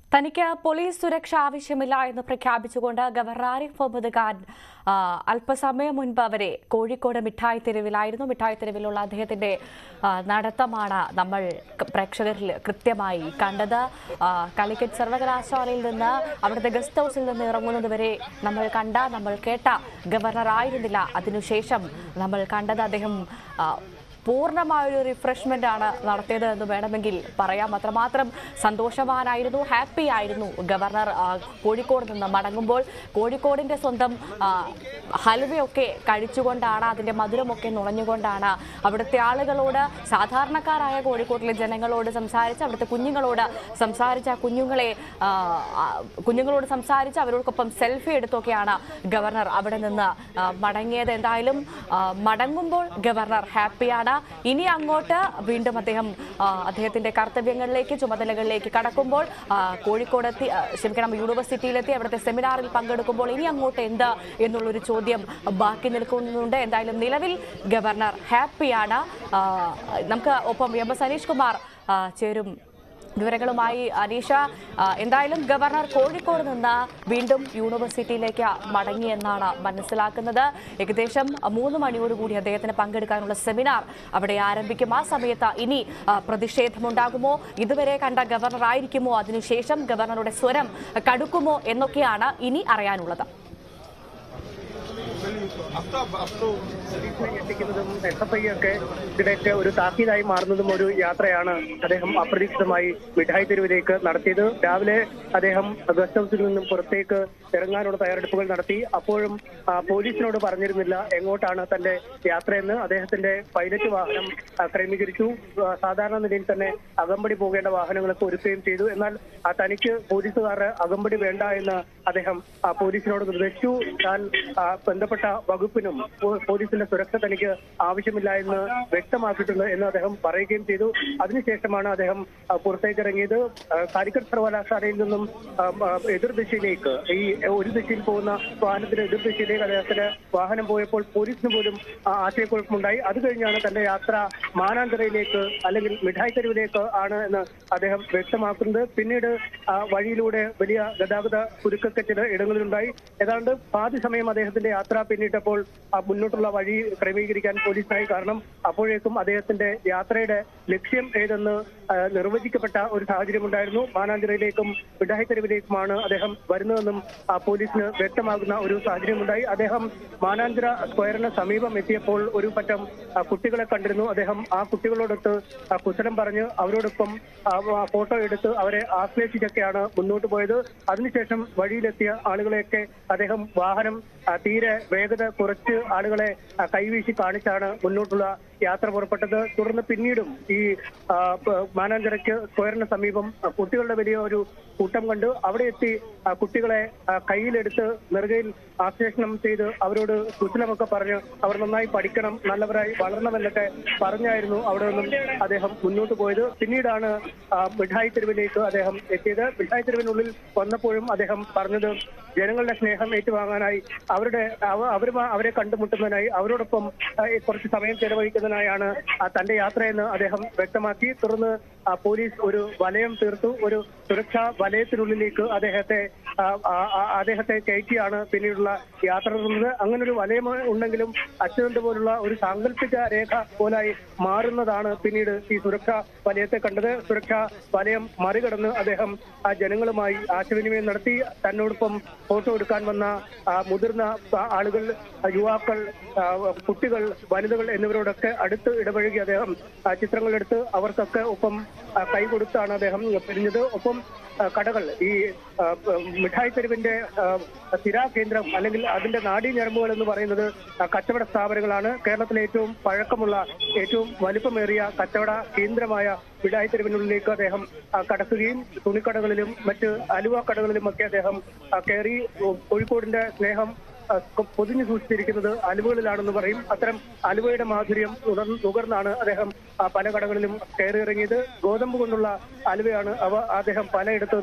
തനിക്ക് പോലീസ് സുരക്ഷ ആവശ്യമില്ല എന്ന് പ്രഖ്യാപിച്ചുകൊണ്ട് ഗവർണർ ആരിഫ് മുഹമ്മദ് ഖാൻ ആ, അല്പസമയം മുൻപ് അവരെ കോഴിക്കോട് മിഠായി തെരുവിലായിരുന്നു മിഠായി തെരുവിലുള്ള അദ്ദേഹത്തിന്റെ ആ, നടത്തമാണ് നമ്മൾ ക- പ്രേക്ഷകരിൽ കൃത്യമായി കണ്ടത് ആ, കാലിക്കറ്റ് സർവകലാശാലയിൽ നിന്ന് അവിടുത്തെ ഗസ്റ്റ് ഹൗസിൽ നിന്ന് ഇറങ്ങുന്നത് വരെ നമ്മൾ കണ്ട നമ്മൾ കേട്ട ഗവർണർ ആയിരുന്നില്ല അതിനുശേഷം നമ്മൾ കണ്ടത് അദ്ദേഹം ആ, പൂർണ്ണമായൊരു റിഫ്രഷ്മെന്റ് ആണ് നടത്തിയത് എന്ന് വേണമെങ്കിൽ പറയാം അത്രമാത്രം സന്തോഷവാനായിരുന്നു ഹാപ്പി ആയിരുന്നു ഗവർണർ ആ, കോഴിക്കോട് നിന്ന് മടങ്ങുമ്പോൾ കോഴിക്കോടിന്റെ സ്വന്തം ആ, ഹൽവയൊക്കെ കഴിച്ചുകൊണ്ടാണ് അതിന്റെ മധുരമൊക്കെ നുണഞ്ഞുകൊണ്ടാണ് അവിടുത്തെ ആളുകളോട് സാധാരണക്കാരായ കോഴിക്കോട്ടിലെ ജനങ്ങളോട് സംസാരിച്ച് അവിടുത്തെ കുഞ്ഞുങ്ങളോട് സംസാരിച്ച് ആ കുഞ്ഞുങ്ങളെ ആ, ആ, കുഞ്ഞുങ്ങളോട് സംസാരിച്ച് അവരോടൊപ്പം സെൽഫി എടുത്തൊക്കെയാണ് ഗവർണർ അവിടെ നിന്ന് ആ, മടങ്ങിയത് എന്തായാലും ആ, മടങ്ങുമ്പോൾ ഗവർണർ ഹാപ്പിയാണ് ഇനി അങ്ങോട്ട് വീണ്ടും അദ്ദേഹം ആ, അദ്ദേഹത്തിന്റെ കർത്തവ്യങ്ങളിലേക്ക് ചുമതലകളിലേക്ക് കടക്കുമ്പോൾ ആ, കോഴിക്കോടെത്തി ആ, ക്ഷമിക്കണം യൂണിവേഴ്സിറ്റിയിലെത്തി അവിടുത്തെ സെമിനാറിൽ പങ്കെടുക്കുമ്പോൾ ഇനി അങ്ങോട്ട് എന്ത് എന്നുള്ളൊരു ചോദ്യം ബാക്കി നിൽക്കുന്നുണ്ട് എന്തായാലും നിലവിൽ ഗവർണർ ഹാപ്പിയാണ് ആ, നമുക്ക് ഒപ്പം എം എസ് അനീഷ് കുമാർ ആ, ചേരും വിവരങ്ങളുമായി അനീഷ ആ, എന്തായാലും ഗവർണർ കോഴിക്കോട് നിന്ന് വീണ്ടും യൂണിവേഴ്സിറ്റിയിലേക്ക് മടങ്ങിയെന്നാണ് മനസ്സിലാക്കുന്നത് ഏകദേശം മൂന്ന് മണിയോടുകൂടി അദ്ദേഹത്തിന് പങ്കെടുക്കാനുള്ള സെമിനാർ അവിടെ ആരംഭിക്കും ആ സമയത്ത് ഇനി ആ, പ്രതിഷേധമുണ്ടാകുമോ ഇതുവരെ കണ്ട ഗവർണർ ആയിരിക്കുമോ അതിനുശേഷം ഗവർണറുടെ സ്വരം കടുക്കുമോ എന്നൊക്കെയാണ് ഇനി അറിയാനുള്ളത് പോലീസിനെ ഞെട്ടിക്കുന്നതും എസ് എഫ് ഐ ഒക്കെ ഇതിലേക്ക് ഒരു താക്കീതായി മാറുന്നതും ഒരു യാത്രയാണ് അദ്ദേഹം അപ്രതീക്ഷിതമായി മിഠായി തെരുവിലേക്ക് നടത്തിയത് രാവിലെ അദ്ദേഹം ഗസ്റ്റ് ഹൗസിൽ നിന്നും പുറത്തേക്ക് ഇറങ്ങാനുള്ള തയ്യാറെടുപ്പുകൾ നടത്തി അപ്പോഴും ആ, പോലീസിനോട് പറഞ്ഞിരുന്നില്ല എങ്ങോട്ടാണ് തന്റെ യാത്രയെന്ന് അദ്ദേഹത്തിന്റെ പൈലറ്റ് വാഹനം ആ, ക്രമീകരിച്ചു ആ, സാധാരണ നിലയിൽ തന്നെ അകമ്പടി പോകേണ്ട വാഹനങ്ങളൊക്കെ ഒരുക്കുകയും ചെയ്തു എന്നാൽ ആ, തനിക്ക് പോലീസുകാരുടെ അകമ്പടി വേണ്ട എന്ന് അദ്ദേഹം ആ, പോലീസിനോട് നിർദ്ദേശിച്ചു താൻ ആ, ബന്ധപ്പെട്ട വകുപ്പിനും പോ- പോലീസിന്റെ സുരക്ഷ തനിക്ക് ആവശ്യമില്ല എന്ന് വ്യക്തമാക്കിയിട്ടുണ്ട് എന്ന് അദ്ദേഹം പറയുകയും ചെയ്തു അതിനുശേഷമാണ് അദ്ദേഹം ആ, പുറത്തേക്ക് ഇറങ്ങിയത് ആ, കാലിക്കറ്റ് സർവകലാശാലയിൽ നിന്നും ആ, ആ, എതിർദിശയിലേക്ക് ഈ ഒരു ദിശയിൽ പോകുന്ന വാഹനത്തിന് എതിർദിശയിലേക്ക് അദ്ദേഹത്തിന് വാഹനം പോയപ്പോൾ പോലീസിന് പോലും ആ, ആശയക്കുഴപ്പമുണ്ടായി അത് കഴിഞ്ഞാണ് തന്റെ യാത്ര മാനാന്തരയിലേക്ക് അല്ലെങ്കിൽ മിഠായി തെരുവിലേക്ക് ആണ് എന്ന് അദ്ദേഹം വ്യക്തമാക്കുന്നത് പിന്നീട് ആ, വഴിയിലൂടെ വലിയ ഗതാഗത കുരുക്കൊക്കെ ചില ഇടങ്ങളിലുണ്ടായി ഏതാണ്ട് പാതി സമയം അദ്ദേഹത്തിന്റെ യാത്ര പിന്നിട്ടപ്പോൾ ആ, മുന്നോട്ടുള്ള വഴി ക്രമീകരിക്കാൻ പോലീസിനായി കാരണം അപ്പോഴേക്കും അദ്ദേഹത്തിന്റെ യാത്രയുടെ ലക്ഷ്യം ഏതെന്ന് ആ, നിർവചിക്കപ്പെട്ട ഒരു സാഹചര്യം ഉണ്ടായിരുന്നു മാനാഞ്ചിറയിലേക്കും മിഠായി തെരുവിലേക്കുമാണ് അദ്ദേഹം വരുന്നതെന്നും ആ, പോലീസിന് വ്യക്തമാകുന്ന ഒരു സാഹചര്യമുണ്ടായി അദ്ദേഹം മാനാഞ്ചിറ സ്ക്വയറിന് സമീപം എത്തിയപ്പോൾ ഒരു പറ്റം ആ, കുട്ടികളെ കണ്ടിരുന്നു അദ്ദേഹം ആ കുട്ടികളോടൊത്ത് ആ, കുശലം പറഞ്ഞ് അവരോടൊപ്പം ആ, ആ, ഫോട്ടോ എടുത്ത് അവരെ ആശ്ലേഷിച്ചൊക്കെയാണ് മുന്നോട്ട് പോയത് അതിനുശേഷം വഴിയിലെത്തിയ ആളുകളെയൊക്കെ അദ്ദേഹം വാഹനം ആ, തീരെ വേഗത കുറച്ച് ആളുകളെ ആ, കൈവീശി കാണിച്ചാണ് മുന്നോട്ടുള്ള യാത്ര പുറപ്പെട്ടത് തുടർന്ന് പിന്നീടും ഈ ആ, പ- മാനാഞ്ചിറയ്ക്ക് സ്ക്വയറിന് സമീപം ആ, കുട്ടികളുടെ വലിയ ഒരു കൂട്ടം കണ്ട് അവിടെ എത്തി ആ, കുട്ടികളെ ആ, കയ്യിലെടുത്ത് നെറുകയിൽ ആശ്ലേഷണം ചെയ്ത് അവരോട് കുശലമൊക്കെ പറഞ്ഞ് അവർ നന്നായി പഠിക്കണം നല്ലവരായി വളരണമെന്നൊക്കെ പറഞ്ഞായിരുന്നു അവിടെ നിന്നും അദ്ദേഹം മുന്നോട്ട് പോയത് പിന്നീടാണ് ആ, മിഠായി തെരുവിലേക്ക് അദ്ദേഹം എത്തിയത് മിഠായി തെരുവിനുള്ളിൽ വന്നപ്പോഴും അദ്ദേഹം പറഞ്ഞത് ജനങ്ങളുടെ സ്നേഹം ഏറ്റുവാങ്ങാനായി അവരുടെ അവ- അവർ അവരെ കണ്ടുമുട്ടുന്നതിനായി അവരോടൊപ്പം ആ, കുറച്ച് സമയം ചെലവഴിക്കുന്നതിനായാണ് ആ, തന്റെ യാത്രയെന്ന് അദ്ദേഹം വ്യക്തമാക്കി തുടർന്ന് ആ, പോലീസ് ഒരു വലയം തീർത്തു ഒരു സുരക്ഷാ വലയത്തിനുള്ളിലേക്ക് അദ്ദേഹത്തെ ആ, ആ, ആ, അദ്ദേഹത്തെ കയറ്റിയാണ് പിന്നീടുള്ള യാത്ര നടത്തുന്നത് അങ്ങനെ ഒരു വലയം ഉണ്ടെങ്കിലും അച്യുതന്റെ പോലുള്ള ഒരു സാങ്കല്പിക രേഖ പോലായി മാറുന്നതാണ് പിന്നീട് ഈ സുരക്ഷാ വലയത്തെ കണ്ടത് സുരക്ഷാ വലയം മറികടന്ന് അദ്ദേഹം ആ ജനങ്ങളുമായി ആശയവിനിമയം നടത്തി തന്നോടൊപ്പം ഫോട്ടോ എടുക്കാൻ വന്ന ആ, മുതിർന്ന ആ, ആളുകൾ ആ, യുവാക്കൾ ആ, കുട്ടികൾ വനിതകൾ എന്നിവരോടൊക്കെ അടുത്ത് ഇടപഴകി അദ്ദേഹം ആ, ചിത്രങ്ങളെടുത്ത് അവർക്കൊക്കെ ഒപ്പം ആ, കൈ കൊടുത്താണ് അദ്ദേഹം പിരിഞ്ഞത് ഒപ്പം ആ, കടകൾ ഈ ആ, മിഠായി തെരുവിന്റെ ആ, സ്ഥിരാ കേന്ദ്രം അല്ലെങ്കിൽ അതിന്റെ നാടീ ഞരമ്പുകൾ എന്ന് പറയുന്നത് ആ, കച്ചവട സ്ഥാപനങ്ങളാണ് കേരളത്തിലെ ഏറ്റവും പഴക്കമുള്ള ഏറ്റവും വലുപ്പമേറിയ കച്ചവട കേന്ദ്രമായ മിഠായി തെരുവിനുള്ളിലേക്ക് അദ്ദേഹം ആ, കടക്കുകയും തുണിക്കടകളിലും മറ്റ് അലുവ കടകളിലും ഒക്കെ അദ്ദേഹം ആ, കയറി കോഴിക്കോടിന്റെ സ്നേഹം ആ, കൊ- പൊതിഞ്ഞു സൂക്ഷിച്ചിരിക്കുന്നത് അലുവകളിലാണെന്ന് പറയും അത്തരം അലുവയുടെ മാധുര്യം നുകർ- നുകർന്നാണ് അദ്ദേഹം ആ, പല കടകളിലും കയറിയിറങ്ങിയത് ഗോതമ്പ് കൊണ്ടുള്ള അലുവയാണ് അവ അദ്ദേഹം പലയിടത്തു നിന്നും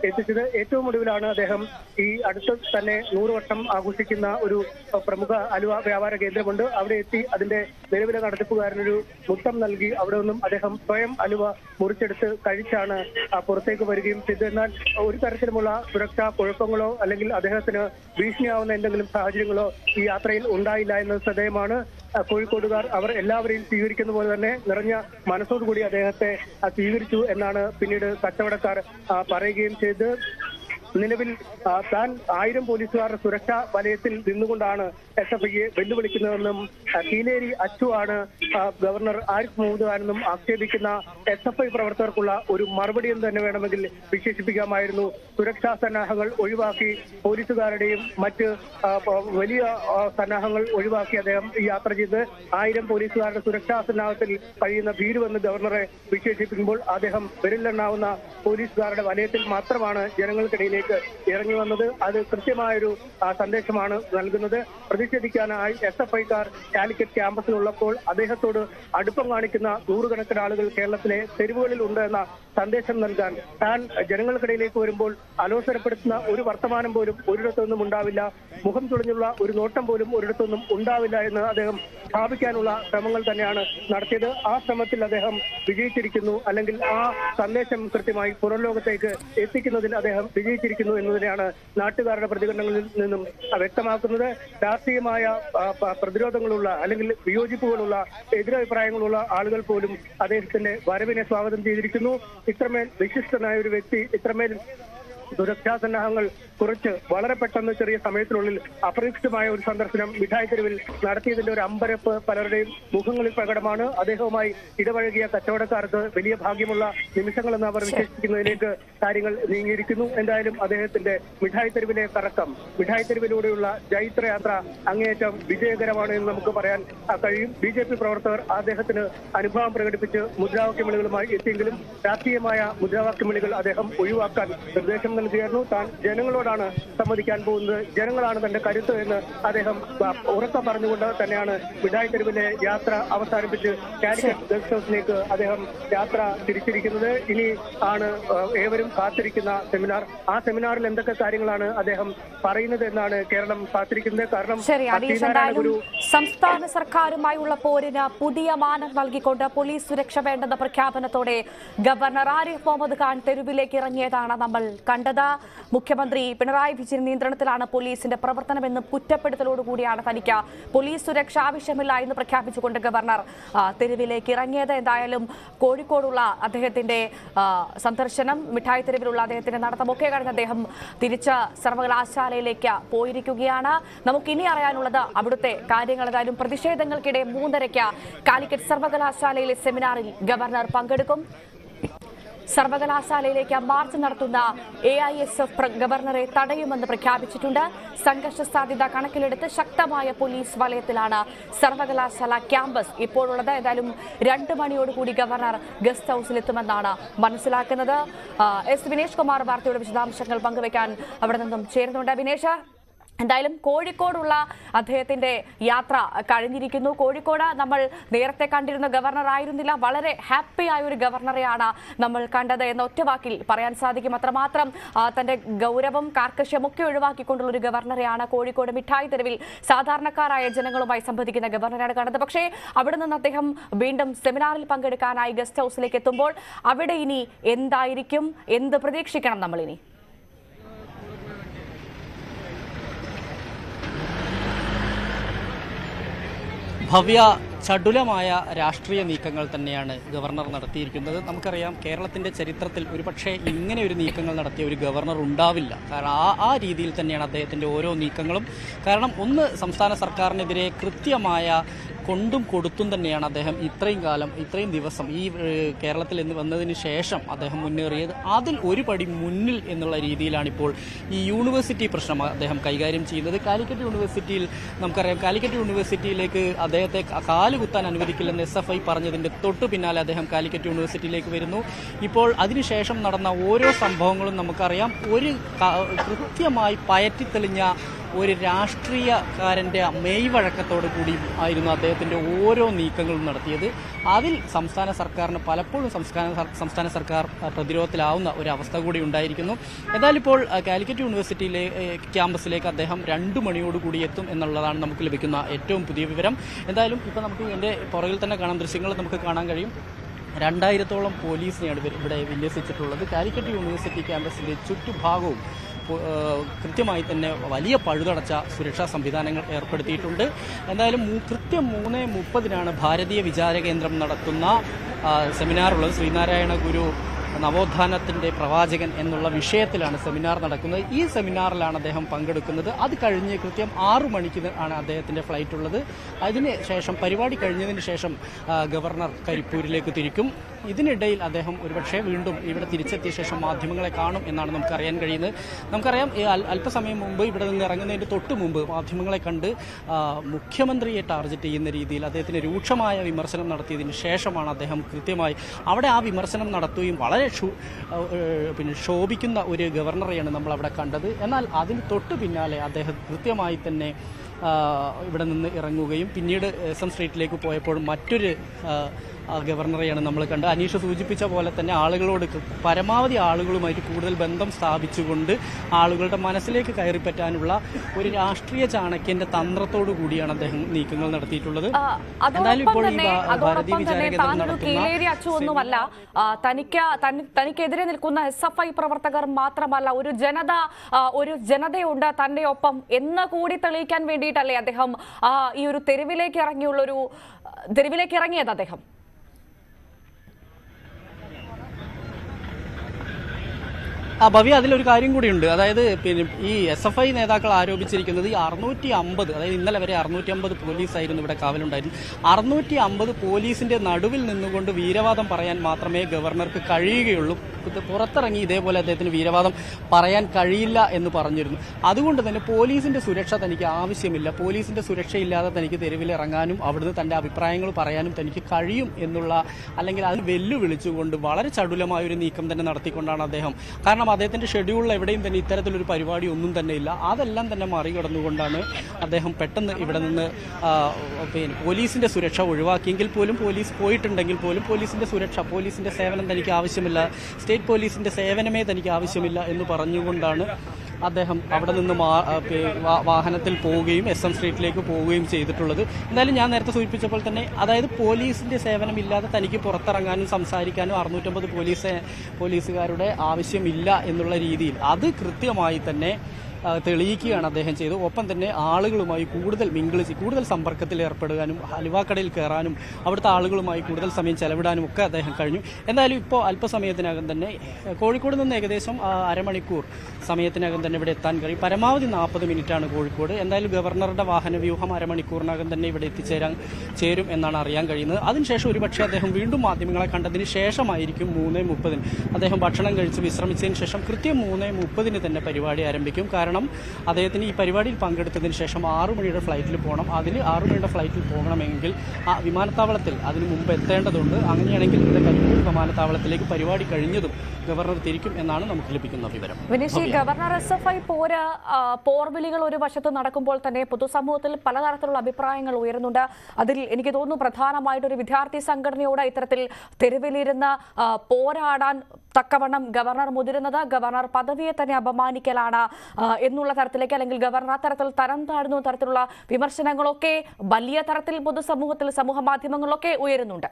എത്തിച്ചത് ഏറ്റവും ഒടുവിലാണ് അദ്ദേഹം ഈ അടുത്ത് തന്നെ നൂറ് വർഷം ആഘോഷിക്കുന്ന ഒരു അഹ്, പ്രമുഖ അലുവ വ്യാപാര കേന്ദ്രമുണ്ട് അവിടെ എത്തി അതിന്റെ നിലവിലെ നടത്തിപ്പുകാരനൊരു മുത്തം നൽകി അവിടെ നിന്നും അദ്ദേഹം സ്വയം അലുവ മുറിച്ചെടുത്ത് കഴിച്ചാണ് ആ, പുറത്തേക്ക് വരികയും ചെയ്തത് എന്നാൽ ഒരു തരത്തിലുമുള്ള സുരക്ഷാ കുഴപ്പങ്ങളോ അല്ലെങ്കിൽ അദ്ദേഹത്തിന് ഭീഷണിയാവുന്ന എന്തെങ്കിലും സാഹചര്യങ്ങളോ ഈ യാത്രയിൽ ഉണ്ടായില്ല എന്നത് ശ്രദ്ധേയമാണ് ആ, കോഴിക്കോടുകാർ അവർ എല്ലാവരെയും സ്വീകരിക്കുന്ന പോലെ തന്നെ നിറഞ്ഞ മനസ്സോടുകൂടി അദ്ദേഹത്തെ ആ, സ്വീകരിച്ചു എന്നാണ് പിന്നീട് കച്ചവടക്കാർ ആ, പറയുകയും ചെയ്ത് നിലവിൽ ആ, താൻ ആയിരം പോലീസുകാരുടെ സുരക്ഷാ വലയത്തിൽ നിന്നുകൊണ്ടാണ് എസ് എഫ് ഐയെ വെല്ലുവിളിക്കുന്നതെന്നും ആ, കീലേരി അച്ചു ആണ് ആ, ഗവർണർ ആരിഫ് മുഹമ്മദ് ഖാനെന്നും ആക്ഷേപിക്കുന്ന എസ് എഫ് ഐ പ്രവർത്തകർക്കുള്ള ഒരു മറുപടി എന്ന് തന്നെ വേണമെങ്കിൽ വിശേഷിപ്പിക്കാമായിരുന്നു സുരക്ഷാ സന്നാഹങ്ങൾ ഒഴിവാക്കി പോലീസുകാരുടെയും മറ്റ് ആ, പ- വലിയ ആ, സന്നാഹങ്ങൾ ഒഴിവാക്കി അദ്ദേഹം ഈ യാത്ര ചെയ്ത് ആയിരം പോലീസുകാരുടെ സുരക്ഷാ സന്നാഹത്തിൽ കഴിയുന്ന ഭീരുവെന്ന് ഗവർണറെ വിശേഷിപ്പിക്കുമ്പോൾ അദ്ദേഹം വിരലിലെണ്ണാവുന്ന പോലീസുകാരുടെ വലയത്തിൽ മാത്രമാണ് ജനങ്ങൾക്കിടയിലേക്ക് ഇറങ്ങി വന്നത് അത് കൃത്യമായൊരു ആ, സന്ദേശമാണ് നൽകുന്നത് പ്രതിഷേധിക്കാനായി എസ് എഫ് ഐക്കാർ കാലിക്കറ്റ് ക്യാമ്പസിലുള്ളപ്പോൾ അദ്ദേഹത്തോട് അടുപ്പം കാണിക്കുന്ന നൂറുകണക്കിന് ആളുകൾ കേരളത്തിലെ തെരുവുകളിൽ ഉണ്ട് എന്ന സന്ദേശം നൽകാൻ താൻ ജനങ്ങൾക്കിടയിലേക്ക് വരുമ്പോൾ അലോസരപ്പെടുത്തുന്ന ഒരു വർത്തമാനം പോലും ഒരിടത്തൊന്നും ഉണ്ടാവില്ല മുഖം തുളിഞ്ഞുള്ള ഒരു നോട്ടം പോലും ഒരിടത്തൊന്നും ഉണ്ടാവില്ല എന്ന് അദ്ദേഹം സ്ഥാപിക്കാനുള്ള ശ്രമങ്ങൾ തന്നെയാണ് നടത്തിയത് ആ ശ്രമത്തിൽ അദ്ദേഹം വിജയിച്ചിരിക്കുന്നു അല്ലെങ്കിൽ ആ സന്ദേശം കൃത്യമായി പുറം ലോകത്തേക്ക് എത്തിക്കുന്നതിൽ അദ്ദേഹം വിജയിച്ചിരിക്കുന്നു എന്നതിനെയാണ് നാട്ടുകാരുടെ പ്രതികരണങ്ങളിൽ നിന്നും വ്യക്തമാക്കുന്നത് രാഷ്ട്രീയമായ ആ, പ- പ്രതിരോധങ്ങളുള്ള അല്ലെങ്കിൽ വിയോജിപ്പുകളുള്ള എതിരഭിപ്രായങ്ങളുള്ള ആളുകൾ പോലും അദ്ദേഹത്തിന്റെ വരവിനെ സ്വാഗതം ചെയ്തിരിക്കുന്നു ഇത്രമേൽ വിശിഷ്ടനായ ഒരു വ്യക്തി ഇത്രമേൽ സുരക്ഷാ സന്നാഹങ്ങൾ കുറച്ച് വളരെ പെട്ടെന്ന് ചെറിയ സമയത്തിനുള്ളിൽ അപ്രതീക്ഷിതമായ ഒരു സന്ദർശനം മിഠായി തെരുവിൽ നടത്തിയതിന്റെ ഒരു അമ്പരപ്പ് പലരുടെയും മുഖങ്ങളിൽ പ്രകടമാണ് അദ്ദേഹവുമായി ഇടപഴകിയ കച്ചവടക്കാർക്ക് വലിയ ഭാഗ്യമുള്ള നിമിഷങ്ങളെന്ന് അവർ വിശേഷിപ്പിക്കുന്നതിലേക്ക് കാര്യങ്ങൾ നീങ്ങിയിരിക്കുന്നു എന്തായാലും അദ്ദേഹത്തിന്റെ മിഠായി തെരുവിലെ കറക്കം മിഠായി തെരുവിലൂടെയുള്ള ജൈത്രയാത്ര അങ്ങേയറ്റം വിജയകരമാണ് എന്ന് നമുക്ക് പറയാൻ ആ, കഴിയും ബി ജെ പി പ്രവർത്തകർ അദ്ദേഹത്തിന് അനുഭവം പ്രകടിപ്പിച്ച് മുദ്രാവാക്യ വിളികളുമായി എത്തിയെങ്കിലും രാഷ്ട്രീയമായ മുദ്രാവാക്യ വിളികൾ അദ്ദേഹം ഒഴിവാക്കാൻ നിർദ്ദേശം നൽകിയായിരുന്നു താൻ ജനങ്ങളോടാണ് സംവദിക്കാൻ പോകുന്നത് ജനങ്ങളാണ് തന്റെ കരുത്ത് എന്ന് അദ്ദേഹം ആ, ഉറക്കെ പറഞ്ഞുകൊണ്ട് തന്നെയാണ് മിഠായി തെരുവിലെ യാത്ര അവസാനിപ്പിച്ച് കാലിക്കറ്റ് ഗസ്റ്റ് ഹൗസിലേക്ക് അദ്ദേഹം യാത്ര തിരിച്ചിരിക്കുന്നത് ഇനി ആണ് ആ, ഏവരും കാത്തിരിക്കുന്ന സെമിനാർ ആ സെമിനാറിൽ എന്തൊക്കെ കാര്യങ്ങളാണ് അദ്ദേഹം പറയുന്നത് എന്നാണ് കേരളം കാത്തിരിക്കുന്നത് കാരണം ശരി അനീഷ് ശ്രീനാരായണ എന്തായാലും ഗുരു സംസ്ഥാന സർക്കാരുമായുള്ള പോരിന് പുതിയ മാനം നൽകിക്കൊണ്ട് പോലീസ് സുരക്ഷ വേണ്ടെന്ന പ്രഖ്യാപനത്തോടെ ഗവർണർ ആരിഫ് മുഹമ്മദ് ഖാൻ തെരുവിലേക്ക് ഇറങ്ങിയതാണ് നമ്മൾ കണ്ടത് മുഖ്യമന്ത്രി പിണറായി വിജയൻ നിയന്ത്രണത്തിലാണ് പോലീസിന്റെ പ്രവർത്തനമെന്ന് കുറ്റപ്പെടുത്തലോടുകൂടിയാണ് തനിക്ക് പോലീസ് സുരക്ഷ ആവശ്യമില്ല എന്ന് പ്രഖ്യാപിച്ചുകൊണ്ട് ഗവർണർ ആ, തെരുവിലേക്ക് ഇറങ്ങിയത് എന്തായാലും കോഴിക്കോടുള്ള അദ്ദേഹത്തിന്റെ ആ, സന്ദർശനം മിഠായി തെരുവിലുള്ള അദ്ദേഹത്തിന്റെ നടത്തമൊക്കെ കഴിഞ്ഞ് അദ്ദേഹം തിരിച്ച് സർവകലാശാലയിലേക്ക് പോയിരിക്കുകയാണ് നമുക്ക് ഇനി അറിയാനുള്ളത് അവിടുത്തെ കാര്യങ്ങൾ ഏതായാലും പ്രതിഷേധങ്ങൾക്കിടെ മൂന്നരയ്ക്ക് കാലിക്കറ്റ് സർവകലാശാലയിലെ സെമിനാറിൽ ഗവർണർ പങ്കെടുക്കും സർവകലാശാലയിലേക്ക് മാർച്ച് നടത്തുന്ന എ ഐ എസ് എഫ് ഗവർണറെ തടയുമെന്ന് പ്രഖ്യാപിച്ചിട്ടുണ്ട് സംഘർഷ സാധ്യത കണക്കിലെടുത്ത് ശക്തമായ പോലീസ് വലയത്തിലാണ് സർവകലാശാല ക്യാമ്പസ് ഇപ്പോഴുള്ളത് ഏതായാലും രണ്ട് മണിയോടുകൂടി ഗവർണർ ഗസ്റ്റ് ഹൌസിലെത്തുമെന്നാണ് മനസ്സിലാക്കുന്നത് ആ, എസ് വിനേഷ് കുമാർ വാർത്തയുടെ വിശദാംശങ്ങൾ പങ്കുവയ്ക്കാൻ അവിടെ നിന്നും ചേരുന്നുണ്ട് വിനേഷ് എന്തായാലും കോഴിക്കോടുള്ള അദ്ദേഹത്തിന്റെ യാത്ര കഴിഞ്ഞിരിക്കുന്നു കോഴിക്കോട് നമ്മൾ നേരത്തെ കണ്ടിരുന്ന ഗവർണർ ആയിരുന്നില്ല വളരെ ഹാപ്പി ആയ ഒരു ഗവർണറെയാണ് നമ്മൾ കണ്ടത് എന്ന ഒറ്റ വാക്കിൽ പറയാൻ സാധിക്കും അത്രമാത്രം ആ, തന്റെ ഗൗരവം കാർക്കശ്യം ഒക്കെ ഒഴിവാക്കിക്കൊണ്ടുള്ള ഒരു ഗവർണറെയാണ് കോഴിക്കോട് മിഠായി തെരുവിൽ സാധാരണക്കാരായ ജനങ്ങളുമായി സംവദിക്കുന്ന ഗവർണറാണ് കണ്ടത് പക്ഷേ അവിടെ നിന്ന് അദ്ദേഹം വീണ്ടും സെമിനാറിൽ പങ്കെടുക്കാനായി ഗസ്റ്റ് ഹൌസിലേക്ക് എത്തുമ്പോൾ അവിടെ ഇനി എന്തായിരിക്കും എന്ത് പ്രതീക്ഷിക്കണം നമ്മൾ ഇനി ഭവ്യ ചടുലമായ രാഷ്ട്രീയ നീക്കങ്ങൾ തന്നെയാണ് ഗവർണർ നടത്തിയിരിക്കുന്നത് നമുക്കറിയാം കേരളത്തിന്റെ ചരിത്രത്തിൽ ഒരുപക്ഷെ ഇങ്ങനെ ഒരു നീക്കങ്ങൾ നടത്തിയ ഒരു ഗവർണർ ഉണ്ടാവില്ല കാരണം ആ ആ രീതിയിൽ തന്നെയാണ് അദ്ദേഹത്തിന്റെ ഓരോ നീക്കങ്ങളും കാരണം ഒന്ന് സംസ്ഥാന സർക്കാരിനെതിരെ കൃത്യമായ കൊണ്ടും കൊടുത്തും തന്നെയാണ് അദ്ദേഹം ഇത്രയും കാലം ഇത്രയും ദിവസം ഈ ഏഹ്, കേരളത്തിൽ എന്ന് വന്നതിന് ശേഷം അദ്ദേഹം മുന്നേറിയത് അതിൽ ഒരു പടി മുന്നിൽ എന്നുള്ള രീതിയിലാണ് ഇപ്പോൾ ഈ യൂണിവേഴ്സിറ്റി പ്രശ്നം അദ്ദേഹം കൈകാര്യം ചെയ്യുന്നത് കാലിക്കറ്റ് യൂണിവേഴ്സിറ്റിയിൽ നമുക്കറിയാം കാലിക്കറ്റ് യൂണിവേഴ്സിറ്റിയിലേക്ക് അദ്ദേഹത്തെ കാല് കുത്താൻ അനുവദിക്കില്ലെന്ന് എസ് എഫ് ഐ പറഞ്ഞതിന്റെ തൊട്ടു പിന്നാലെ അദ്ദേഹം കാലിക്കറ്റ് യൂണിവേഴ്സിറ്റിയിലേക്ക് വരുന്നു ഇപ്പോൾ അതിനുശേഷം നടന്ന ഓരോ സംഭവങ്ങളും നമുക്കറിയാം ഒരു ക- കൃത്യമായി പയറ്റിത്തെളിഞ്ഞ ഒരു രാഷ്ട്രീയക്കാരൻ്റെ മെയ് വഴക്കത്തോടു കൂടി ആയിരുന്നു അദ്ദേഹത്തിൻ്റെ ഓരോ നീക്കങ്ങളും നടത്തിയത് അതിൽ സംസ്ഥാന സർക്കാരിന് പലപ്പോഴും സംസ്ഥാന സർ- സംസ്ഥാന സർക്കാർ ആ, പ്രതിരോധത്തിലാവുന്ന ഒരു അവസ്ഥ കൂടി ഉണ്ടായിരിക്കുന്നു എന്തായാലും ഇപ്പോൾ ആ, കാലിക്കറ്റ് യൂണിവേഴ്സിറ്റിയിലെ ഏ, ക്യാമ്പസിലേക്ക് അദ്ദേഹം രണ്ട് മണിയോടുകൂടി എത്തും എന്നുള്ളതാണ് നമുക്ക് ലഭിക്കുന്ന ഏറ്റവും പുതിയ വിവരം എന്തായാലും ഇപ്പോൾ നമുക്ക് എൻ്റെ പുറകിൽ തന്നെ കാണാം ദൃശ്യങ്ങൾ നമുക്ക് കാണാൻ കഴിയും രണ്ടായിരത്തോളം പോലീസിനെയാണ് ഇവർ ഇവിടെ വിന്യസിച്ചിട്ടുള്ളത് കാലിക്കറ്റ് യൂണിവേഴ്സിറ്റി ക്യാമ്പസിൻ്റെ ചുറ്റുഭാഗവും പോ- ഏഹ് കൃത്യമായി തന്നെ വലിയ പഴുതടച്ച സുരക്ഷാ സംവിധാനങ്ങൾ ഏർപ്പെടുത്തിയിട്ടുണ്ട് എന്തായാലും മൂ- കൃത്യം മൂന്ന് മുപ്പതിനാണ് ഭാരതീയ വിചാര കേന്ദ്രം നടത്തുന്ന ആ, സെമിനാറുള്ളത് ശ്രീനാരായണ ഗുരു നവോത്ഥാനത്തിന്റെ പ്രവാചകൻ എന്നുള്ള വിഷയത്തിലാണ് സെമിനാർ നടക്കുന്നത് ഈ സെമിനാറിലാണ് അദ്ദേഹം പങ്കെടുക്കുന്നത് അത് കഴിഞ്ഞ് കൃത്യം ആറു മണിക്ക് ആണ് അദ്ദേഹത്തിന്റെ ഫ്ലൈറ്റ് ഉള്ളത് അതിന് ശേഷം പരിപാടി കഴിഞ്ഞതിന് ശേഷം ആ, ഗവർണർ കരിപ്പൂരിലേക്ക് തിരിക്കും ഇതിനിടയിൽ അദ്ദേഹം ഒരുപക്ഷെ വീണ്ടും ഇവിടെ തിരിച്ചെത്തിയ ശേഷം മാധ്യമങ്ങളെ കാണും എന്നാണ് നമുക്ക് അറിയാൻ കഴിയുന്നത് നമുക്കറിയാം ഈ അൽ- അല്പസമയം മുമ്പ് ഇവിടെ നിന്ന് ഇറങ്ങുന്നതിന് തൊട്ട് മുമ്പ് മാധ്യമങ്ങളെ കണ്ട് ആ, മുഖ്യമന്ത്രിയെ ടാർഗറ്റ് ചെയ്യുന്ന രീതിയിൽ അദ്ദേഹത്തിന് രൂക്ഷമായ വിമർശനം നടത്തിയതിന് ശേഷമാണ് അദ്ദേഹം കൃത്യമായി അവിടെ ആ വിമർശനം നടത്തുകയും വളരെ ഷു- ആ, ഏഹ്, പിന്നെ ശോഭിക്കുന്ന ഒരു ഗവർണറെയാണ് നമ്മൾ അവിടെ കണ്ടത് എന്നാൽ അതിന് തൊട്ട് പിന്നാലെ അദ്ദേഹം കൃത്യമായി തന്നെ ആ, ഇവിടെ നിന്ന് ഇറങ്ങുകയും പിന്നീട് എസ് എം സ്ട്രീറ്റിലേക്ക് പോയപ്പോൾ മറ്റൊരു ആ, ആ, ഗവർണറെയാണ് നമ്മൾ കണ്ടത് അനീഷ് സൂചിപ്പിച്ച പോലെ തന്നെ ആളുകളോട് ക- പരമാവധി ആളുകളുമായിട്ട് കൂടുതൽ ബന്ധം സ്ഥാപിച്ചുകൊണ്ട് ആളുകളുടെ മനസ്സിലേക്ക് കയറിപ്പറ്റാനുള്ള ഒരു രാഷ്ട്രീയ ചാണക്യന്റെ തന്ത്രത്തോടു കൂടിയാണ് അദ്ദേഹം നീക്കങ്ങൾ നടത്തിയിട്ടുള്ളത് ആ, എന്തായാലും അതോടൊപ്പം ഇപ്പോൾ ഈ തന്നെ ഭാ- ഭാരതീയ അതോടൊപ്പം വിചാര തന്നെ കേന്ദ്രം താനൊരു നടത്തുന്ന കീലേരി അച്ചു ഒന്നുമല്ല ആ, തനിക്ക് തനി- തനിക്കെതിരെ നിൽക്കുന്ന എസ് എഫ് ഐ പ്രവർത്തകർ മാത്രമല്ല ഒരു ജനത ആ, ഒരു ജനതയുണ്ട് തന്റെ ഒപ്പം എന്ന് കൂടി തെളിയിക്കാൻ വേണ്ടിയിട്ടല്ലേ അദ്ദേഹം ആ, ഈ ഒരു തെരുവിലേക്ക് ഇറങ്ങിയുള്ള ഒരു തെരുവിലേക്ക് ഇറങ്ങിയത് അദ്ദേഹം ആ ഭവ്യ അതിലൊരു കാര്യം കൂടിയുണ്ട് അതായത് പിന്നെ ഈ എസ് എഫ് ഐ നേതാക്കൾ ആരോപിച്ചിരിക്കുന്നത് ഈ അറുന്നൂറ്റി അമ്പത് അതായത് ഇന്നലെ വരെ അറുന്നൂറ്റി അമ്പത് പോലീസായിരുന്നു ഇവിടെ കാവലുണ്ടായിരുന്നു അറുന്നൂറ്റി അമ്പത് പോലീസിന്റെ നടുവിൽ നിന്നുകൊണ്ട് വീരവാദം പറയാൻ മാത്രമേ ഗവർണർക്ക് കഴിയുകയുള്ളൂ ഇത് പുറത്തിറങ്ങി ഇതേപോലെ അദ്ദേഹത്തിന് വീരവാദം പറയാൻ കഴിയില്ല എന്ന് പറഞ്ഞിരുന്നു അതുകൊണ്ട് തന്നെ പോലീസിന്റെ സുരക്ഷ തനിക്ക് ആവശ്യമില്ല പോലീസിന്റെ സുരക്ഷയില്ലാതെ തനിക്ക് തെരുവിൽ ഇറങ്ങാനും അവിടുന്ന് തന്റെ അഭിപ്രായങ്ങൾ പറയാനും തനിക്ക് കഴിയും എന്നുള്ള അല്ലെങ്കിൽ അത് വെല്ലുവിളിച്ചുകൊണ്ട് വളരെ ചടുലമായ ഒരു നീക്കം തന്നെ നടത്തിക്കൊണ്ടാണ് അദ്ദേഹം കാരണം അദ്ദേഹത്തിന്റെ ഷെഡ്യൂളിൽ എവിടെയും തന്നെ ഇത്തരത്തിലൊരു പരിപാടി ഒന്നും തന്നെ ഇല്ല അതെല്ലാം തന്നെ മറികടന്നുകൊണ്ടാണ് അദ്ദേഹം പെട്ടെന്ന് ഇവിടെ നിന്ന് ആ, പിന്നെ പോലീസിന്റെ സുരക്ഷ ഒഴിവാക്കിയെങ്കിൽ പോലും പോലീസ് പോയിട്ടുണ്ടെങ്കിൽ പോലും പോലീസിന്റെ സുരക്ഷ പോലീസിന്റെ സേവനം തനിക്ക് ആവശ്യമില്ല സ്റ്റേറ്റ് പോലീസിന്റെ സേവനമേ തനിക്ക് ആവശ്യമില്ല എന്ന് പറഞ്ഞുകൊണ്ടാണ് അദ്ദേഹം അവിടെ നിന്ന് മാ- ആ, പേ- വാ- വാഹനത്തിൽ പോവുകയും എസ് എം സ്ട്രീറ്റിലേക്ക് പോവുകയും ചെയ്തിട്ടുള്ളത് എന്തായാലും ഞാൻ നേരത്തെ സൂചിപ്പിച്ചപ്പോൾ തന്നെ അതായത് പോലീസിന്റെ സേവനം ഇല്ലാതെ തനിക്ക് പുറത്തിറങ്ങാനും സംസാരിക്കാനും അറുന്നൂറ്റമ്പത് പോലീസ് പോലീസുകാരുടെ ആവശ്യമില്ല എന്നുള്ള രീതിയിൽ അത് കൃത്യമായി തന്നെ ആ, തെളിയിക്കുകയാണ് അദ്ദേഹം ചെയ്തത് ഒപ്പം തന്നെ ആളുകളുമായി കൂടുതൽ മിങ്കിൾ ചെയ്ത് കൂടുതൽ സമ്പർക്കത്തിൽ ഏർപ്പെടുവാനും ഹലുവാക്കടയിൽ കയറാനും അവിടുത്തെ ആളുകളുമായി കൂടുതൽ സമയം ചെലവിടാനും ഒക്കെ അദ്ദേഹം കഴിഞ്ഞു എന്തായാലും ഇപ്പോൾ അല്പസമയത്തിനകം തന്നെ ഏഹ്, കോഴിക്കോട് നിന്ന് ഏകദേശം ആ, അരമണിക്കൂർ സമയത്തിനകം തന്നെ ഇവിടെ എത്താൻ കഴിയും പരമാവധി നാൽപ്പത് മിനിറ്റാണ് കോഴിക്കോട് എന്തായാലും ഗവർണറുടെ വാഹന വ്യൂഹം അരമണിക്കൂറിനകം തന്നെ ഇവിടെ എത്തിച്ചേരാൻ ചേരും എന്നാണ് അറിയാൻ കഴിയുന്നത് അതിനുശേഷം ഒരുപക്ഷെ അദ്ദേഹം വീണ്ടും മാധ്യമങ്ങളെ കണ്ടതിന് ശേഷമായിരിക്കും മൂന്ന് മുപ്പതിന് അദ്ദേഹം ഭക്ഷണം കഴിച്ച് വിശ്രമിച്ചതിന് ശേഷം കൃത്യം മൂന്ന് മുപ്പതിന് തന്നെ പരിപാടി ആരംഭിക്കും കാരണം അദ്ദേഹത്തിന് ഈ പരിപാടിയിൽ പങ്കെടുത്തതിന് ശേഷം ആറു മണിയുടെ ഫ്ലൈറ്റിൽ പോകണം അതിൽ ആറു മണിയുടെ ഫ്ലൈറ്റിൽ പോകണമെങ്കിൽ ആ വിമാനത്താവളത്തിൽ അതിന് മുമ്പ് എത്തേണ്ടതുണ്ട് അങ്ങനെയാണെങ്കിൽ ഇവിടെ കരിപ്പൂർ വിമാനത്താവളത്തിലേക്ക് പരിപാടി കഴിഞ്ഞതും ഗവർണർ തിരിക്കും എന്നാണ് നമുക്ക് ലഭിക്കുന്ന വിവരം വിനീഷ് ഈ ഗവർണർ എസ് എഫ് ഐ പോര് ആ, പോർവിളികൾ ഒരു വശത്ത് നടക്കുമ്പോൾ തന്നെ പൊതുസമൂഹത്തിൽ പലതരത്തിലുള്ള അഭിപ്രായങ്ങൾ ഉയരുന്നുണ്ട് അതിൽ എനിക്ക് തോന്നുന്നു പ്രധാനമായിട്ട് ഒരു വിദ്യാർത്ഥി സംഘടനയോട് ഇത്തരത്തിൽ തെരുവിലിരുന്ന് ആ, പോരാടാൻ തക്കവണ്ണം ഗവർണർ മുതിരുന്നത് ഗവർണർ പദവിയെ തന്നെ അപമാനിക്കലാണ് ആ, എന്നുള്ള തരത്തിലേക്ക് അല്ലെങ്കിൽ ഗവർണർ അത്തരത്തിൽ തരം താഴ്ന്നു തരത്തിലുള്ള വിമർശനങ്ങളൊക്കെ വലിയ തരത്തിൽ പൊതുസമൂഹത്തിൽ സമൂഹ മാധ്യമങ്ങളിലൊക്കെ ഉയരുന്നുണ്ട്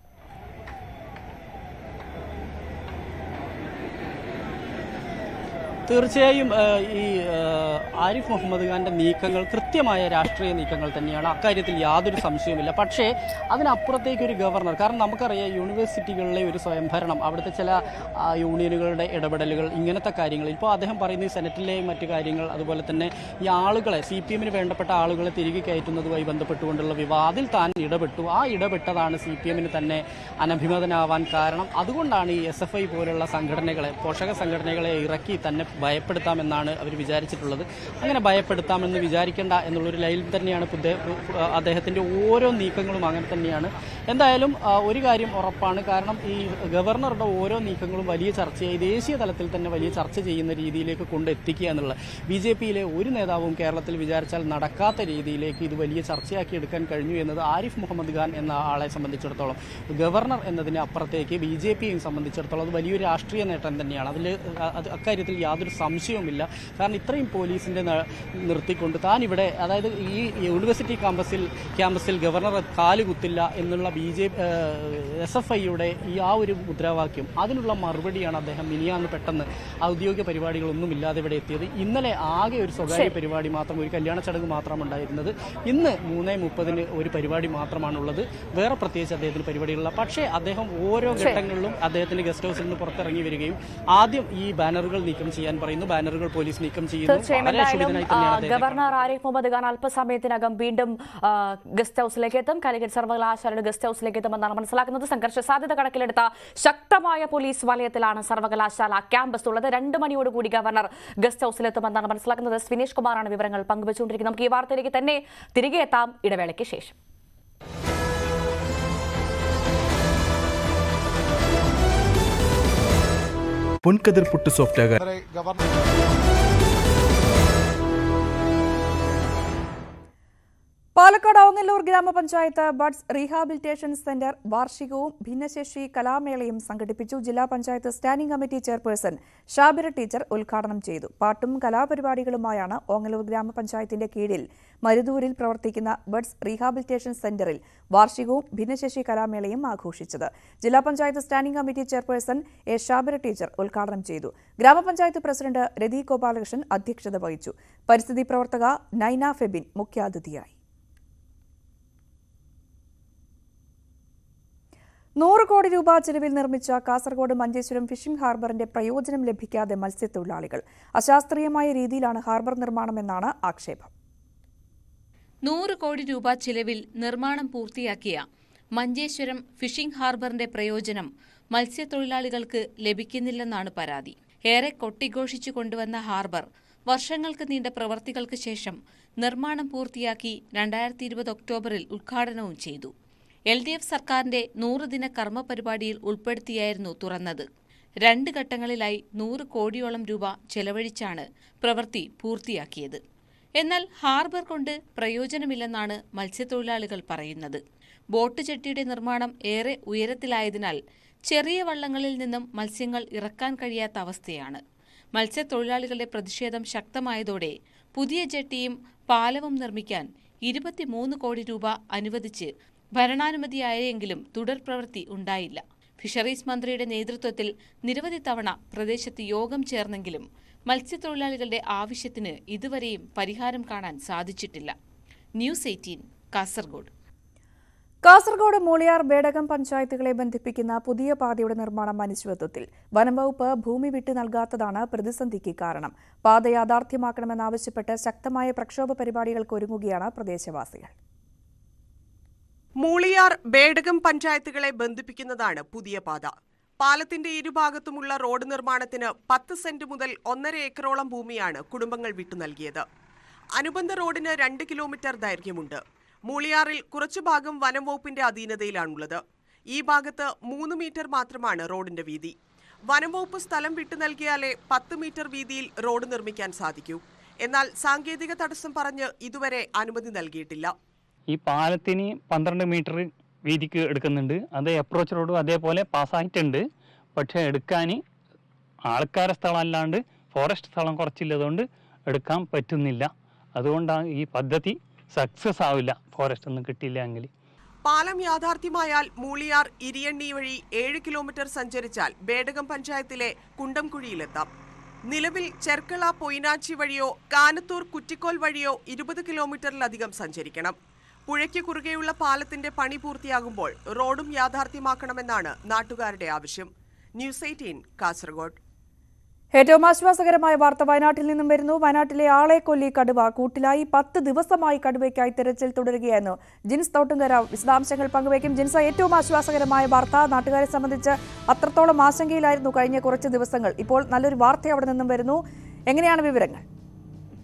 തീർച്ചയായും ഏഹ്, ഈ ഏഹ്, ആരിഫ് മുഹമ്മദ് ഖാന്റെ നീക്കങ്ങൾ കൃത്യമായ രാഷ്ട്രീയ നീക്കങ്ങൾ തന്നെയാണ് അക്കാര്യത്തിൽ യാതൊരു സംശയവുമില്ല പക്ഷേ അതിനപ്പുറത്തേക്ക് ഒരു ഗവർണർ കാരണം നമുക്കറിയാം യൂണിവേഴ്സിറ്റികളിലെ ഒരു സ്വയംഭരണം അവിടുത്തെ ചില ആ, യൂണിയനുകളുടെ ഇടപെടലുകൾ ഇങ്ങനത്തെ കാര്യങ്ങൾ ഇപ്പോൾ അദ്ദേഹം പറയുന്ന ഈ സെനറ്റിലെയും മറ്റു കാര്യങ്ങൾ അതുപോലെ തന്നെ ഈ ആളുകളെ സി പി എമ്മിന് വേണ്ടപ്പെട്ട ആളുകളെ തിരികെ കയറ്റുന്നതുമായി ബന്ധപ്പെട്ടുകൊണ്ടുള്ള വിവാദത്തിൽ താൻ ഇടപെട്ടു ആ ഇടപെട്ടതാണ് സി പി എമ്മിന് തന്നെ അനഭിമതനാവാൻ കാരണം അതുകൊണ്ടാണ് ഈ എസ് എഫ് ഐ പോലുള്ള സംഘടനകളെ പോഷക സംഘടനകളെ ഇറക്കി തന്നെ ഭയപ്പെടുത്താമെന്നാണ് അവർ വിചാരിച്ചിട്ടുള്ളത് അങ്ങനെ ഭയപ്പെടുത്താമെന്ന് വിചാരിക്കേണ്ട എന്നുള്ളൊരു ലൈനിൽ തന്നെയാണ് പുദ്ദേ- അദ്ദേഹത്തിന്റെ ഓരോ നീക്കങ്ങളും അങ്ങനെ തന്നെയാണ് എന്തായാലും ആ, ഒരു കാര്യം ഉറപ്പാണ് കാരണം ഈ ഗവർണറുടെ ഓരോ നീക്കങ്ങളും വലിയ ചർച്ചയായി ദേശീയ തലത്തിൽ തന്നെ വലിയ ചർച്ച ചെയ്യുന്ന രീതിയിലേക്ക് കൊണ്ടെത്തിക്കുക എന്നുള്ളത് ബി ജെ പിയിലെ ഒരു നേതാവും കേരളത്തിൽ വിചാരിച്ചാൽ നടക്കാത്ത രീതിയിലേക്ക് ഇത് വലിയ ചർച്ചയാക്കി എടുക്കാൻ കഴിഞ്ഞു എന്നത് ആരിഫ് മുഹമ്മദ് ഖാൻ എന്ന ആളെ സംബന്ധിച്ചിടത്തോളം ഗവർണർ എന്നതിന് അപ്പുറത്തേക്ക് ബി ജെ പിയെ സംബന്ധിച്ചിടത്തോളം അത് വലിയൊരു രാഷ്ട്രീയ നേട്ടം തന്നെയാണ് അതിൽ അത് അക്കാര്യത്തിൽ യാതൊരു സംശയവുമില്ല കാരണം ഇത്രയും പോലീസിന്റെ ന- നിർത്തിക്കൊണ്ട് താൻ ഇവിടെ അതായത് ഈ യൂണിവേഴ്സിറ്റി ക്യാമ്പസിൽ ക്യാമ്പസിൽ ഗവർണർ കാലുകുത്തില്ല എന്നുള്ള ബി ജെ എസ് എഫ് ഐയുടെ ഈ ആ ഒരു മുദ്രാവാക്യം അതിനുള്ള മറുപടിയാണ് അദ്ദേഹം മിനിയാന്ന് പെട്ടെന്ന് ഔദ്യോഗിക പരിപാടികളൊന്നും ഇല്ലാതെ ഇവിടെ എത്തിയത് ഇന്നലെ ആകെ ഒരു സ്വകാര്യ പരിപാടി മാത്രം ഒരു കല്യാണ ചടങ്ങ് മാത്രം ഉണ്ടായിരുന്നത് ഇന്ന് മൂന്നേ മുപ്പതിന് ഒരു പരിപാടി മാത്രമാണുള്ളത് വേറെ പ്രത്യേകിച്ച് അദ്ദേഹത്തിന് പരിപാടികളില്ല പക്ഷേ അദ്ദേഹം ഓരോ ഘട്ടങ്ങളിലും അദ്ദേഹത്തിന്റെ ഗസ്റ്റ് ഹൗസിൽ നിന്ന് പുറത്തിറങ്ങി വരികയും ആദ്യം ഈ ബാനറുകൾ നീക്കം ചെയ്യാൻ പറയുന്നു ബാനറുകൾ പോലീസ് നീക്കം ചെയ്യുന്നു തീർച്ചയായും വളരെ എന്തായാലും ക്ഷുഭിതനായി ആ, തന്നെയാണ് അദ്ദേഹത്തെ ഗവർണർ ആരിഫ് മുഹമ്മദ് ഖാൻ അല്പസമയത്തിനകം വീണ്ടും ആ, ഗസ്റ്റ് ഹൌസിലേക്ക് എത്തും കാലിക്കറ്റ് സർവകലാശാലയുടെ ഗസ്റ്റ് ഹൌസിലേക്ക് എത്തുമെന്നാണ് മനസ്സിലാക്കുന്നത് സംഘർഷ സാധ്യത കണക്കിലെടുത്ത ശക്തമായ പോലീസ് വലയത്തിലാണ് സർവകലാശാല ക്യാമ്പസ് ഉള്ളത് രണ്ട് മണിയോടുകൂടി ഗവർണർ ഗസ്റ്റ് ഹൌസിലെത്തുമെന്നാണ് മനസ്സിലാക്കുന്നത് എസ് വിനേഷ് കുമാറാണ് വിവരങ്ങൾ പങ്കുവച്ചുകൊണ്ടിരിക്കുന്നത് നമുക്ക് ഈ വാർത്തയിലേക്ക് തന്നെ തിരികെ എത്താം ഇടവേളയ്ക്ക് ശേഷം പൊൻകതിർ പുട്ട് സോഫ്റ്റ് ആകാൻ ഇന്നലെ ഗവർണർ പാലക്കാട് ഓങ്ങല്ലൂർ ഗ്രാമപഞ്ചായത്ത് ബഡ്സ് റീഹാബിലിറ്റേഷൻ സെന്റർ വാർഷികവും ഭിന്നശേഷി കലാമേളയും സംഘടിപ്പിച്ചു ജില്ലാ panchayat standing committee chairperson Shabira teacher ഉദ്ഘാടനം ചെയ്തു പാട്ടും കലാപരിപാടികളുമായാണ് ഓങ്ങല്ലൂർ ഗ്രാമപഞ്ചായത്തിന്റെ കീഴിൽ മരുതൂരിൽ പ്രവർത്തിക്കുന്ന ബഡ്സ് റീഹാബിലിറ്റേഷൻ സെന്ററിൽ വാർഷികവും ഭിന്നശേഷി കലാമേളയും ആഘോഷിച്ചത് ജില്ലാ panchayat standing committee chairperson A Shabira teacher ഉദ്ഘാടനം ചെയ്തു ഗ്രാമപഞ്ചായത്ത് പ്രസിഡന്റ് രതി ഗോപാലകൃഷ്ണൻ അധ്യക്ഷത വഹിച്ചു പരിസ്ഥിതി പ്രവർത്തക നൈന ഫെബിൻ മുഖ്യാതിഥിയായി നൂറ് കോടി രൂപ ചെലവിൽ നിർമ്മിച്ച കാസർഗോഡ് മഞ്ചേശ്വരം ഫിഷിംഗ് ഹാർബറിന്റെ പ്രയോജനം ലഭിക്കാതെ മത്സ്യത്തൊഴിലാളികൾ അശാസ്ത്രീയമായ രീതിയിലാണ് ഹാർബർ നിർമ്മാണമെന്നാണ് ആക്ഷേപം നൂറ് കോടി രൂപ ചിലവിൽ നിർമ്മാണം പൂർത്തിയാക്കിയ മഞ്ചേശ്വരം ഫിഷിംഗ് ഹാർബറിന്റെ പ്രയോജനം മത്സ്യത്തൊഴിലാളികൾക്ക് ലഭിക്കുന്നില്ലെന്നാണ് പരാതി ഏറെ കൊട്ടിഘോഷിച്ചു കൊണ്ടുവന്ന ഹാർബർ വർഷങ്ങൾക്ക് നീണ്ട പ്രവർത്തികൾക്ക് ശേഷം നിർമ്മാണം പൂർത്തിയാക്കി രണ്ടായിരത്തി ഇരുപത് ഒക്ടോബറിൽ ഉദ്ഘാടനവും ചെയ്തു എൽ ഡി എഫ് സർക്കാരിന്റെ നൂറ് ദിന കർമ്മ പരിപാടിയിൽ ഉൾപ്പെടുത്തിയായിരുന്നു തുറന്നത് രണ്ട് ഘട്ടങ്ങളിലായി നൂറ് കോടിയോളം രൂപ ചെലവഴിച്ചാണ് പ്രവൃത്തി പൂർത്തിയാക്കിയത് എന്നാൽ ഹാർബർ കൊണ്ട് പ്രയോജനമില്ലെന്നാണ് മത്സ്യത്തൊഴിലാളികൾ പറയുന്നത് ബോട്ട് ജെട്ടിയുടെ നിർമ്മാണം ഏറെ ഉയരത്തിലായതിനാൽ ചെറിയ വള്ളങ്ങളിൽ നിന്നും മത്സ്യങ്ങൾ ഇറക്കാൻ കഴിയാത്ത അവസ്ഥയാണ് മത്സ്യത്തൊഴിലാളികളുടെ പ്രതിഷേധം ശക്തമായതോടെ പുതിയ ജെട്ടിയും പാലവും നിർമ്മിക്കാൻ ഇരുപത്തിമൂന്ന് കോടി രൂപ അനുവദിച്ച് ഭരണാനുമതിയായെങ്കിലും തുടർ പ്രവൃത്തി ഉണ്ടായില്ല ഫിഷറീസ് മന്ത്രിയുടെ നേതൃത്വത്തിൽ നിരവധി തവണ പ്രദേശത്ത് യോഗം ചേർന്നെങ്കിലും മത്സ്യത്തൊഴിലാളികളുടെ ആവശ്യത്തിന് ഇതുവരെയും പരിഹാരം കാണാൻ സാധിച്ചിട്ടില്ല ന്യൂസ് എയ്റ്റീൻ കാസർഗോഡ് കാസർഗോഡ് മൂളിയാർ ബേടകം പഞ്ചായത്തുകളെ ബന്ധിപ്പിക്കുന്ന പുതിയ പാതയുടെ നിർമ്മാണം അനിശ്ചിതത്വത്തിൽ വനംവകുപ്പ് ഭൂമി വിട്ടു നൽകാത്തതാണ് പ്രതിസന്ധിക്ക് കാരണം പാത യാഥാർത്ഥ്യമാക്കണമെന്നാവശ്യപ്പെട്ട് ശക്തമായ പ്രക്ഷോഭ പരിപാടികൾക്ക് ഒരുങ്ങുകയാണ് പ്രദേശവാസികൾ മൂളിയാർ ബേഡകം പഞ്ചായത്തുകളെ ബന്ധിപ്പിക്കുന്നതാണ് പുതിയ പാത പാലത്തിന്റെ ഇരുഭാഗത്തുമുള്ള റോഡ് നിർമ്മാണത്തിന് പത്ത് സെന്റ് മുതൽ ഒന്നര ഏക്കറോളം ഭൂമിയാണ് കുടുംബങ്ങൾ വിട്ടു നൽകിയത് അനുബന്ധ റോഡിന് രണ്ട് കിലോമീറ്റർ ദൈർഘ്യമുണ്ട് മൂളിയാറിൽ കുറച്ചു ഭാഗം വനം വകുപ്പിന്റെ അധീനതയിലാണുള്ളത് ഈ ഭാഗത്ത് മൂന്ന് മീറ്റർ മാത്രമാണ് റോഡിന്റെ വീതി വനം വകുപ്പ് സ്ഥലം വിട്ടു നൽകിയാലേ പത്ത് മീറ്റർ വീതിയിൽ റോഡ് നിർമ്മിക്കാൻ സാധിക്കൂ എന്നാൽ സാങ്കേതിക തടസ്സം പറഞ്ഞ് ഇതുവരെ അനുമതി നൽകിയിട്ടില്ല ഈ പാലത്തിന് പന്ത്രണ്ട് മീറ്റർ വീതിക്ക് എടുക്കുന്നുണ്ട് അത് അപ്രോച്ച് റോഡും അതേപോലെ പാസ്സായിട്ടുണ്ട് പക്ഷേ എടുക്കാൻ ആൾക്കാരെ സ്ഥലം അല്ലാണ്ട് ഫോറസ്റ്റ് സ്ഥലം കുറച്ചില്ലതുകൊണ്ട് എടുക്കാൻ പറ്റുന്നില്ല അതുകൊണ്ടാണ് ഈ പദ്ധതി സക്സസ് ആവില്ല ഫോറസ്റ്റ് ഒന്നും കിട്ടിയില്ല എങ്കിൽ പാലം യാഥാർത്ഥ്യമായാൽ മൂളിയാർ ഇരിയണ്ണി വഴി ഏഴ് കിലോമീറ്റർ സഞ്ചരിച്ചാൽ ബേഡകം പഞ്ചായത്തിലെ കുണ്ടംകുഴിയിലെത്താം നിലവിൽ ചെർക്കള പൊയിനാച്ചി വഴിയോ കാനത്തൂർ കുറ്റിക്കോൽ വഴിയോ ഇരുപത് കിലോമീറ്ററിലധികം സഞ്ചരിക്കണം പുഴയ്ക്ക് കുറുകെയുള്ള പാലത്തിന്റെ പണി പൂർത്തിയാകുമ്പോൾ റോഡും യാഥാർത്ഥ്യമാക്കണമെന്നാണ് നാട്ടുകാരുടെ ആവശ്യം ന്യൂസ് എയ്റ്റീൻ കാസർഗോഡ് ഏറ്റവും ആശ്വാസകരമായ വാർത്ത വയനാട്ടിൽ നിന്നും വരുന്നു വയനാട്ടിലെ ആളെ കൊല്ലി കടുവ കൂട്ടിലായി പത്ത് ദിവസമായി കടുവയ്ക്കായി തെരച്ചിൽ തുടരുകയായിരുന്നു ജിൻസ് തോട്ടുങ്കര വിശദാംശങ്ങൾ പങ്കുവയ്ക്കും ജിൻസ് ഏറ്റവും ആശ്വാസകരമായ വാർത്ത നാട്ടുകാരെ സംബന്ധിച്ച് അത്രത്തോളം ആശങ്കയിലായിരുന്നു കഴിഞ്ഞ കുറച്ച് ദിവസങ്ങൾ ഇപ്പോൾ നല്ലൊരു വാർത്ത അവിടെ നിന്നും വരുന്നു എങ്ങനെയാണ് വിവരങ്ങൾ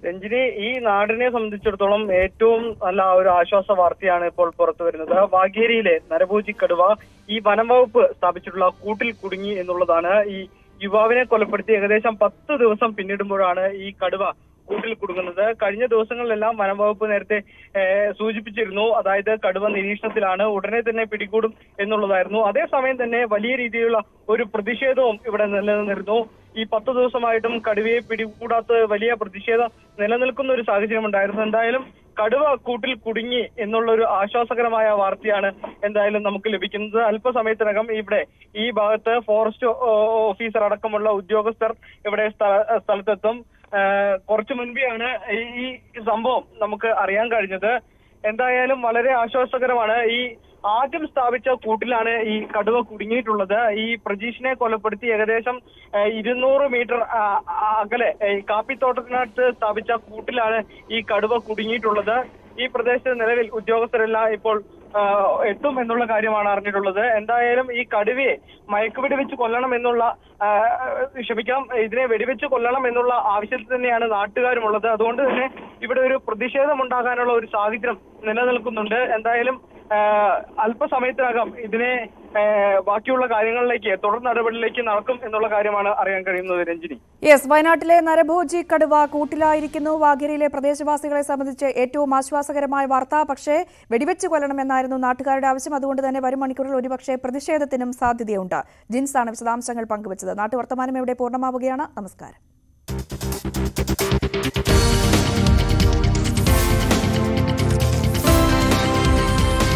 രഞ്ജിനി ഈ നാടിനെ സംബന്ധിച്ചിടത്തോളം ഏറ്റവും നല്ല ഒരു ആശ്വാസ വാർത്തയാണ് ഇപ്പോൾ പുറത്തു വരുന്നത് വാഗേരിയിലെ നരഭോജി കടുവ ഈ വനം വകുപ്പ് സ്ഥാപിച്ചിട്ടുള്ള കൂട്ടിൽ കുടുങ്ങി എന്നുള്ളതാണ് ഈ യുവാവിനെ കൊലപ്പെടുത്തി ഏകദേശം പത്ത് ദിവസം പിന്നിടുമ്പോഴാണ് ഈ കടുവ കൂട്ടിൽ കുടുങ്ങുന്നത് കഴിഞ്ഞ ദിവസങ്ങളിലെല്ലാം വനം വകുപ്പ് നേരത്തെ ഏഹ്, സൂചിപ്പിച്ചിരുന്നു അതായത് കടുവ നിരീക്ഷണത്തിലാണ് ഉടനെ തന്നെ പിടികൂടും എന്നുള്ളതായിരുന്നു അതേസമയം തന്നെ വലിയ രീതിയിലുള്ള ഒരു പ്രതിഷേധവും ഇവിടെ നിലനിന്നിരുന്നു ഈ പത്ത് ദിവസമായിട്ടും കടുവയെ പിടികൂടാത്ത വലിയ പ്രതിഷേധം നിലനിൽക്കുന്ന ഒരു സാഹചര്യം ഉണ്ടായിരുന്നു എന്തായാലും കടുവ കൂട്ടിൽ കുടുങ്ങി എന്നുള്ള ഒരു ആശ്വാസകരമായ വാർത്തയാണ് എന്തായാലും നമുക്ക് ലഭിക്കുന്നത് അല്പസമയത്തിനകം ഇവിടെ ഈ ഭാഗത്ത് ഫോറസ്റ്റ് ഓഫീസർ അടക്കമുള്ള ഉദ്യോഗസ്ഥർ ഇവിടെ സ്ഥല- സ്ഥലത്തെത്തും ഏഹ് കുറച്ചു മുൻപെയാണ് ഈ ഈ സംഭവം നമുക്ക് അറിയാൻ കഴിഞ്ഞത് എന്തായാലും വളരെ ആശ്വാസകരമാണ് ഈ ആദ്യം സ്ഥാപിച്ച കൂട്ടിലാണ് ഈ കടുവ കുടുങ്ങിയിട്ടുള്ളത് ഈ പ്രജീഷിനെ കൊലപ്പെടുത്തി ഏകദേശം ഏഹ്, ഇരുന്നൂറ് മീറ്റർ ആ, ആ, അകലെ ഈ കാപ്പിത്തോട്ടത്തിനടുത്ത് സ്ഥാപിച്ച കൂട്ടിലാണ് ഈ കടുവ കുടുങ്ങിയിട്ടുള്ളത് ഈ പ്രദേശത്ത് നിലവിൽ ഉദ്യോഗസ്ഥരെല്ലാം ഇപ്പോൾ ആ, എത്തും എന്നുള്ള കാര്യമാണ് അറിഞ്ഞിട്ടുള്ളത് എന്തായാലും ഈ കടുവയെ മയക്കുവെടി വെച്ച് കൊല്ലണം എന്നുള്ള ആ, ക്ഷമിക്കാം ഇതിനെ വെടിവെച്ച് കൊല്ലണം എന്നുള്ള ആവശ്യത്തിൽ തന്നെയാണ് നാട്ടുകാരുമുള്ളത് അതുകൊണ്ട് തന്നെ ഇവിടെ ഒരു പ്രതിഷേധം ഉണ്ടാകാനുള്ള ഒരു സാഹചര്യം നിലനിൽക്കുന്നുണ്ട് എന്തായാലും ആ, അല്പസമയത്തിനകം ഇതിനെ ആ, ബാക്കിയുള്ള കാര്യങ്ങളിലേക്ക് തുടർ നടപടിയിലേക്ക് നടക്കും എന്നുള്ള കാര്യമാണ് അറിയാൻ കഴിയുന്നത് രഞ്ജിനി യെസ് വയനാട്ടിലെ നരഭോജി കടുവ കൂട്ടിലായിരിക്കുന്നു വാഗേരിയിലെ പ്രദേശവാസികളെ സംബന്ധിച്ച് ഏറ്റവും ആശ്വാസകരമായ വാർത്ത പക്ഷേ വെടിവെച്ച് കൊല്ലണമെന്നായിരുന്നു നാട്ടുകാരുടെ ആവശ്യം അതുകൊണ്ട് തന്നെ വരും മണിക്കൂറിൽ ഒരുപക്ഷെ പ്രതിഷേധത്തിനും സാധ്യതയുണ്ട് ജിൻസാണ് വിശദാംശങ്ങൾ പങ്കുവച്ചത് നാട്ടുവർത്തമാനം ഇവിടെ പൂർണ്ണമാവുകയാണ് നമസ്കാരം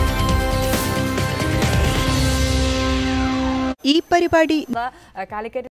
ഈ പരിപാടി കാലിക്കറ്റ്